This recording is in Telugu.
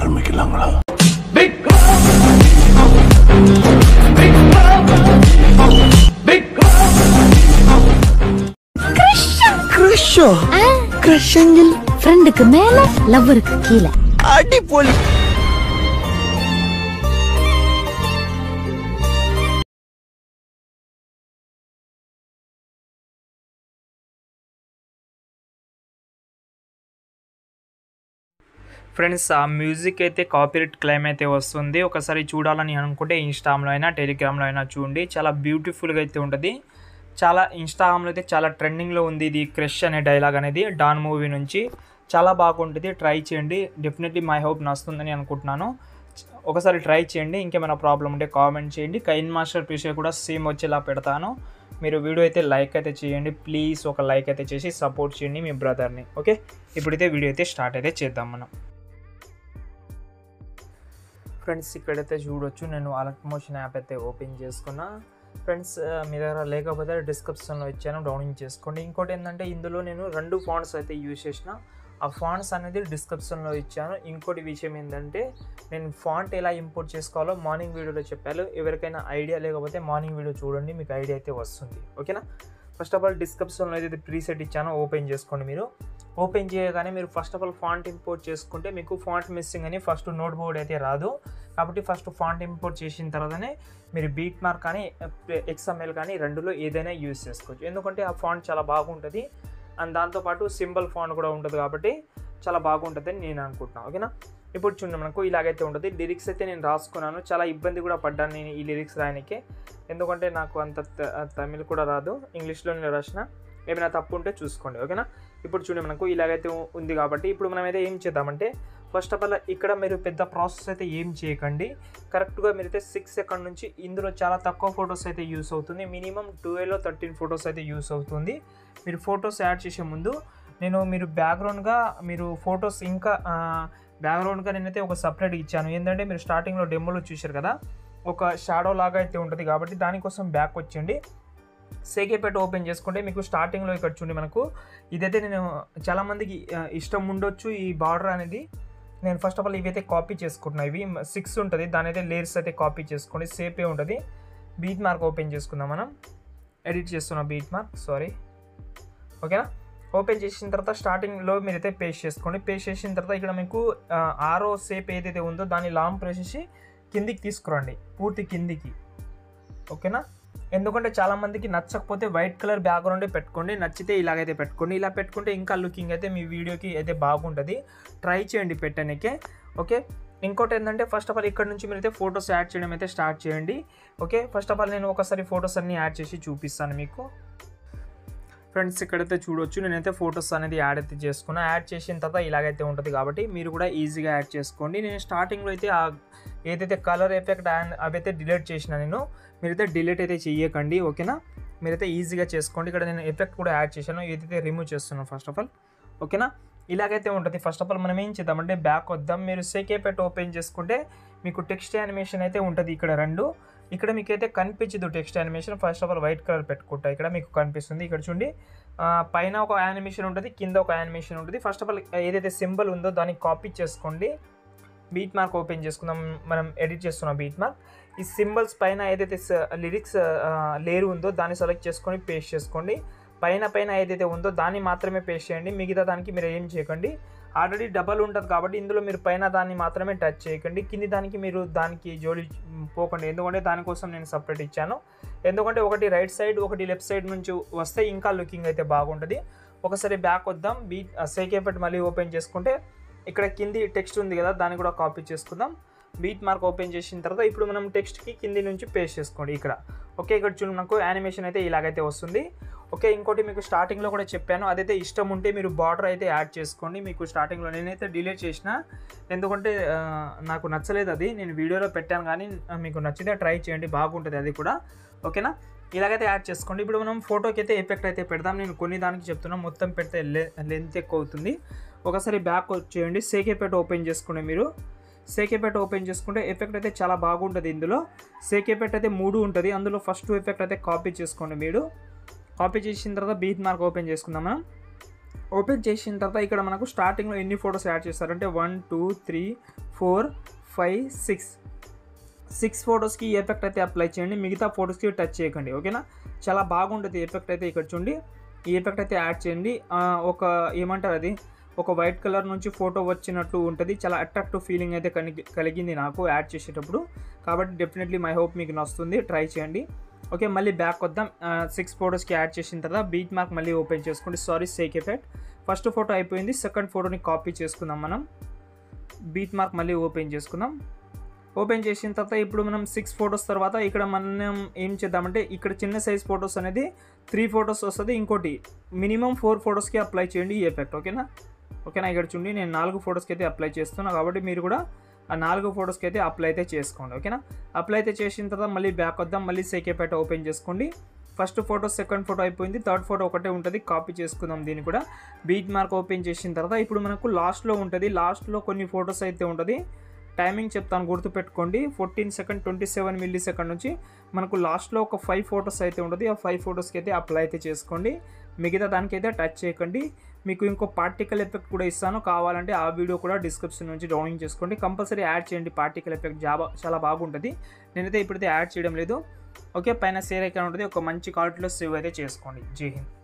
ஆரம்பிக்கலாங்களா கிரஷ் கிரஷ் ஏஞ்சல் ஃப்ரெண்டுக்கு மேல லவ்வருக்கு கீழே அடிப்பொலி ఫ్రెండ్స్ ఆ మ్యూజిక్ అయితే కాపీరైట్ క్లైమ్ అయితే వస్తుంది ఒకసారి చూడాలని అనుకుంటే ఇన్స్టాగ్రామ్లో అయినా టెలిగ్రామ్లో అయినా చూడండి చాలా బ్యూటిఫుల్గా అయితే ఉంటుంది చాలా ఇన్స్టాగ్రామ్లో అయితే చాలా ట్రెండింగ్లో ఉంది ఇది క్రష్ అనే డైలాగ్ అనేది డాన్ మూవీ నుంచి చాలా బాగుంటుంది ట్రై చేయండి డెఫినెట్లీ మై హోప్ నస్తుందని అనుకుంటున్నాను ఒకసారి ట్రై చేయండి ఇంకేమైనా ప్రాబ్లం ఉంటే కామెంట్ చేయండి కైన్ మాస్టర్ పీసే కూడా సేమ్ వచ్చేలా పెడతాను మీరు వీడియో అయితే లైక్ అయితే చేయండి ప్లీజ్ ఒక లైక్ అయితే చేసి సపోర్ట్ చేయండి మీ బ్రదర్ని ఓకే ఇప్పుడైతే వీడియో అయితే స్టార్ట్ అయితే చేద్దాం మనం ఫ్రెండ్స్ ఇక్కడైతే చూడొచ్చు నేను అలర్ట్ మోషన్ యాప్ అయితే ఓపెన్ చేసుకున్నా ఫ్రెండ్స్ ఆ, మీ దగ్గర లేకపోతే డిస్క్రిప్షన్లో ఇచ్చాను డౌన్లోడ్ చేసుకోండి ఇంకోటి ఏంటంటే ఇందులో నేను రెండు ఫాంట్స్ అయితే యూజ్ చేసిన ఆ ఫాంట్స్ అనేది డిస్క్రిప్షన్లో ఇచ్చాను ఇంకోటి విషయం ఏంటంటే నేను ఫాంట్ ఎలా ఇంపోర్ట్ చేసుకోవాలో మార్నింగ్ వీడియోలో చెప్పాను ఎవరికైనా ఐడియా లేకపోతే మార్నింగ్ వీడియో చూడండి మీకు ఐడియా అయితే వస్తుంది ఓకేనా ఫస్ట్ ఆఫ్ ఆల్ డిస్క్రిప్షన్లో అయితే ప్రీసెట్ ఇచ్చానో ఓపెన్ చేసుకోండి మీరు ఓపెన్ చేయగానే మీరు first of all font import చేసుకుంటే మీకు ఫాంట్ మిస్సింగ్ అని ఫస్ట్ నోట్ బోర్డ్ అయితే రాదు కాబట్టి ఫస్ట్ ఫాంట్ ఇంపోర్ట్ చేసిన తర్వాతనే మీరు బీట్ మార్క్ కానీ ఎక్స్ఎంఎల్ కానీ రెండులో ఏదైనా యూజ్ చేసుకోవచ్చు ఎందుకంటే ఆ ఫాంట్ చాలా బాగుంటుంది అండ్ దాంతోపాటు సింబల్ ఫాంట్ కూడా ఉంటుంది కాబట్టి చాలా బాగుంటుందని నేను అనుకుంటున్నాను ఓకేనా ఇప్పుడు చూడండి మనకు ఇలాగైతే ఉంటుంది లిరిక్స్ అయితే నేను రాసుకున్నాను చాలా ఇబ్బంది కూడా పడ్డాను నేను ఈ లిరిక్స్ రాయడానికి ఎందుకంటే నాకు అంత త- తమిళ్ కూడా రాదు ఇంగ్లీష్లో నేను రాసిన ఏమైనా తప్పు ఉంటే చూసుకోండి ఓకేనా ఇప్పుడు చూడండి మనకు ఇలాగైతే ఉ- ఉంది కాబట్టి ఇప్పుడు మనం అయితే ఏం చేద్దామంటే ఫస్ట్ ఆఫ్ ఆల్ ఇక్కడ మీరు పెద్ద ప్రాసెస్ అయితే ఏం చేయకండి కరెక్ట్గా మీరైతే సిక్స్ సెకండ్ నుంచి ఇందులో చాలా తక్కువ ఫొటోస్ అయితే యూస్ అవుతుంది మినిమం ట్వెల్వ్ థర్టీన్ ఫొటోస్ అయితే యూస్ అవుతుంది మీరు ఫొటోస్ యాడ్ చేసే ముందు నేను మీరు బ్యాక్గ్రౌండ్గా మీరు ఫొటోస్ ఇంకా బ్యాక్గ్రౌండ్గా నేనైతే ఒక సపరేట్ ఇచ్చాను ఏంటంటే మీరు స్టార్టింగ్లో డెమోలో చూశారు కదా ఒక షాడో లాగా అయితే ఉంటుంది కాబట్టి దానికోసం బ్యాక్ వచ్చేయండి సేకేపేట ఓపెన్ చేసుకుంటే మీకు స్టార్టింగ్లో ఇక్కడ చూడండి మనకు ఇదైతే నేను చాలామందికి ఆ, ఇష్టం ఉండొచ్చు ఈ బార్డర్ అనేది నేను ఫస్ట్ ఆఫ్ ఆల్ ఇవైతే కాపీ చేసుకుంటున్నా ఇవి సిక్స్ ఉంటుంది దాని అయితే లేయర్స్ అయితే కాపీ చేసుకోండి సేపే ఉంటుంది బీట్ మార్క్ ఓపెన్ చేసుకుందాం మనం ఎడిట్ చేస్తున్నాం బీట్ మార్క్ సారీ ఓకేనా ఓపెన్ చేసిన తర్వాత స్టార్టింగ్లో మీరైతే పేస్ట్ చేసుకోండి పేస్ట్ చేసిన తర్వాత ఇక్కడ మీకు ఆ, ఆరో సేప్ ఏదైతే ఉందో దాన్ని లాంగ్ ప్రెస్ చేసి కిందికి తీసుకురండి పూర్తి కిందికి ఓకేనా ఎందుకంటే చాలా మందికి నచ్చకపోతే వైట్ కలర్ బ్యాక్గ్రౌండే పెట్టుకోండి నచ్చితే ఇలాగైతే పెట్టుకోండి ఇలా పెట్టుకుంటే ఇంకా లుకింగ్ అయితే మీ వీడియోకి అయితే బాగుంటుంది ట్రై చేయండి పెట్టడానికే ఓకే ఇంకోటి ఏంటంటే ఫస్ట్ ఆఫ్ ఆల్ ఇక్కడ నుంచి మీరైతే ఫొటోస్ యాడ్ చేయడం అయితే స్టార్ట్ చేయండి ఓకే ఫస్ట్ ఆఫ్ ఆల్ నేను ఒకసారి ఫొటోస్ అన్ని యాడ్ చేసి చూపిస్తాను మీకు ఫ్రెండ్స్ ఇక్కడైతే చూడొచ్చు నేనైతే ఫొటోస్ అనేది యాడ్ అయితే చేసుకున్నా యాడ్ చేసిన తర్వాత ఇలాగైతే ఉంటుంది కాబట్టి మీరు కూడా ఈజీగా యాడ్ చేసుకోండి నేను స్టార్టింగ్లో అయితే ఆ ఏదైతే కలర్ ఎఫెక్ట్ అండ్ అవైతే డిలీట్ చేసిన నేను మీరైతే డిలీట్ అయితే చేయకండి ఓకేనా మీరైతే ఈజీగా చేసుకోండి ఇక్కడ నేను ఎఫెక్ట్ కూడా యాడ్ చేశాను ఏదైతే రిమూవ్ చేస్తున్నాను ఫస్ట్ ఆఫ్ ఆల్ ఓకేనా ఇలాగైతే ఉంటుంది ఫస్ట్ ఆఫ్ ఆల్ మనం ఏం చేద్దామంటే బ్యాక్ వద్దాం మీరు సేకేపెట్ ఓపెన్ చేసుకుంటే మీకు టెక్స్ట్ యానిమేషన్ అయితే ఉంటుంది ఇక్కడ రెండు ఇక్కడ మీకు అయితే కనిపించదు text animation first of all white colour పెట్టుకుంటా ఇక్కడ మీకు కనిపిస్తుంది ఇక్కడ చూడండి ఆ, పైన ఒక యానిమేషన్ ఉంటుంది కింద ఒక యానిమేషన్ ఉంటుంది ఫస్ట్ ఆఫ్ ఆల్ ఏదైతే సింబల్ ఉందో దాన్ని కాపీ చేసుకోండి బీట్ మార్క్ ఓపెన్ చేసుకుందాం మనం ఎడిట్ చేస్తున్నాం బీట్ మార్క్ ఈ సింబల్స్ పైన ఏదైతే లిరిక్స్ లేరు ఉందో దాన్ని సెలెక్ట్ చేసుకొని పేస్ట్ చేసుకోండి పైన పైన ఏదైతే ఉందో దాన్ని మాత్రమే పేస్ట్ చేయండి మిగతా దానికి మీరు ఏం చేయకండి ఆల్రెడీ డబల్ ఉంటుంది కాబట్టి ఇందులో మీరు పైన దాన్ని మాత్రమే టచ్ చేయకండి కింది దానికి మీరు దానికి జోడి పోకండి ఎందుకంటే దానికోసం నేను సపరేట్ ఇచ్చాను ఎందుకంటే ఒకటి రైట్ సైడ్ ఒకటి లెఫ్ట్ సైడ్ నుంచి వస్తే ఇంకా లుకింగ్ అయితే బాగుంటుంది ఒకసారి బ్యాక్ వద్దాం బీ సేకేపెట్ మళ్ళీ ఓపెన్ చేసుకుంటే ఇక్కడ కింది టెక్స్ట్ ఉంది కదా దాన్ని కూడా కాపీ చేసుకుందాం బీట్ మార్క్ ఓపెన్ చేసిన తర్వాత ఇప్పుడు మనం టెక్స్ట్కి కింది నుంచి పేస్ట్ చేసుకోండి ఇక్కడ ఓకే ఇక్కడ చూడండి నాకు యానిమేషన్ అయితే ఇలాగైతే వస్తుంది ఓకే ఇంకోటి మీకు స్టార్టింగ్లో కూడా చెప్పాను అదైతే ఇష్టం ఉంటే మీరు బార్డర్ అయితే యాడ్ చేసుకోండి మీకు స్టార్టింగ్లో నేనైతే డిలీట్ చేసిన ఎందుకంటే ఆ, నాకు నచ్చలేదు అది నేను వీడియోలో పెట్టాను కానీ ఆ, మీకు నచ్చితే ట్రై చేయండి బాగుంటుంది అది కూడా ఓకేనా ఇలాగైతే యాడ్ చేసుకోండి ఇప్పుడు మనం ఫోటోకి అయితే ఎఫెక్ట్ అయితే పెడదాం నేను కొన్ని దానికి చెప్తున్నా మొత్తం పెడితే లెంత్ ఎక్కువ అవుతుంది ఒకసారి బ్యాక్ వచ్చేయండి సేకేపేట ఓపెన్ చేసుకోండి మీరు సేకేపేట ఓపెన్ చేసుకుంటే ఎఫెక్ట్ అయితే చాలా బాగుంటుంది ఇందులో సేకేపేట అయితే మూడు ఉంటుంది అందులో ఫస్ట్ ఎఫెక్ట్ అయితే కాపీ చేసుకోండి మీరు కాపీ చేసిన తర్వాత బీట్ మార్క్ ఓపెన్ చేసుకుందాం మనం ఓపెన్ చేసిన తర్వాత ఇక్కడ మనకు స్టార్టింగ్లో ఎన్ని ఫొటోస్ యాడ్ చేస్తారంటే one two three four five six six ఫొటోస్కి ఈ ఎఫెక్ట్ అయితే అప్లై చేయండి మిగతా ఫొటోస్కి టచ్ చేయకండి ఓకేనా చాలా బాగుంటుంది ఎఫెక్ట్ అయితే ఇక్కడ చూడండి ఈ ఎఫెక్ట్ అయితే యాడ్ చేయండి ఆ, ఒక ఏమంటారు అది ఒక వైట్ కలర్ నుంచి ఫోటో వచ్చినట్టు ఉంటుంది చాలా అట్రాక్టివ్ ఫీలింగ్ అయితే కలిగి కలిగింది నాకు యాడ్ చేసేటప్పుడు కాబట్టి డెఫినెట్లీ మై హోప్ మీకు నచ్చుతుంది ట్రై చేయండి ఓకే మళ్ళీ బ్యాక్ వద్దాం సిక్స్ ఫొటోస్కి యాడ్ చేసిన తర్వాత బీట్ మార్క్ మళ్ళీ ఓపెన్ చేసుకోండి sorry shake effect first photo అయిపోయింది సెకండ్ ఫోటోని కాపీ చేసుకుందాం మనం బీట్ మార్క్ మళ్ళీ ఓపెన్ చేసుకుందాం ఓపెన్ చేసిన తర్వాత ఇప్పుడు మనం సిక్స్ ఫొటోస్ తర్వాత ఇక్కడ మనం ఏం చేద్దామంటే ఇక్కడ చిన్న సైజ్ ఫొటోస్ అనేది త్రీ ఫొటోస్ వస్తుంది ఇంకోటి మినిమం ఫోర్ ఫొటోస్కి అప్లై చేయండి ఈ ఎఫెక్ట్ ఓకేనా ఓకేనా ఇక్కడ చూడండి నేను నాలుగు ఫొటోస్కి అయితే అప్లై చేస్తున్నా కాబట్టి మీరు కూడా ఆ నాలుగు ఫొటోస్కి అయితే అప్లై అయితే చేసుకోండి ఓకేనా అప్లై అయితే చేసిన తర్వాత మళ్ళీ బ్యాక్ వద్దాం మళ్ళీ సెకేపేట ఓపెన్ చేసుకోండి ఫస్ట్ ఫోటో సెకండ్ ఫోటో అయిపోయింది థర్డ్ ఫోటో ఒకటే ఉంటుంది కాపీ చేసుకుందాం దీన్ని కూడా బీట్ మార్క్ ఓపెన్ చేసిన తర్వాత ఇప్పుడు మనకు లాస్ట్లో ఉంటుంది లాస్ట్లో కొన్ని ఫొటోస్ అయితే ఉంటుంది టైమింగ్ చెప్తాను గుర్తుపెట్టుకోండి fourteen second twenty seven millisecond నుంచి మనకు లాస్ట్లో ఒక ఫైవ్ ఫొటోస్ అయితే ఉంటుంది ఆ ఫైవ్ ఫొటోస్కి అయితే అప్లై అయితే చేసుకోండి మిగతా దానికైతే టచ్ చేయకండి మీకు ఇంకో పార్టికల్ ఎఫెక్ట్ కూడా ఇస్తాను కావాలంటే ఆ వీడియో కూడా డిస్క్రిప్షన్ నుంచి డౌన్లోడ్ చేసుకోండి కంపల్సరీ యాడ్ చేయండి పార్టికల్ ఎఫెక్ట్ జాబా చాలా బాగుంటుంది నేనైతే ఇప్పుడైతే యాడ్ చేయడం లేదు ఓకే పైన సేర్ అయితే ఉంటుంది ఒక మంచి క్వాలిటీలో సేవ్ అయితే చేసుకోండి జై హింద్